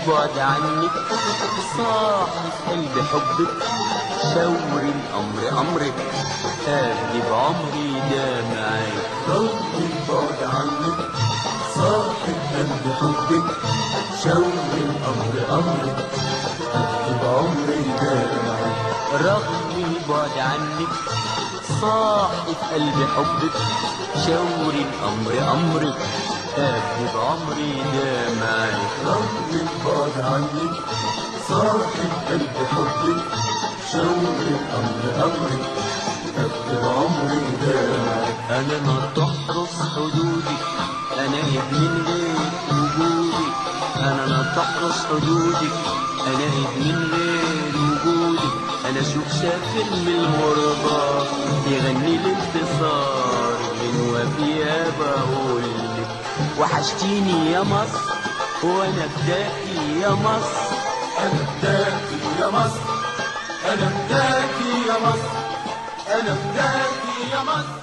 بعد عنك صاحي في قلب حبك شاور الأمر أمرك أهدي بعمري ده معاك رغم البعد عنك صاحب قلب حبك شوق الأمر أمرك أكتب عمري جامعك رغم البعد عنك صاحي في قلب حبك شاور الأمر أمرك أهدي بعمري ده معاك رغم البعد عنك صاحب قلب حبك شوق الأمر أمرك أكتب عمري جامعك أنا ما تحرس حدودك أنا من غير وجودك أنا ما تحرس حدودك أنا من غير وجودك أنا شوف شاف من الغربة يغني الانتصار من وفيها بقولك وحشتيني يا مصر وأنا بداكي يا مصر أنا فداكي يا مصر أنا فداكي يا مصر أنا فداكي يا مصر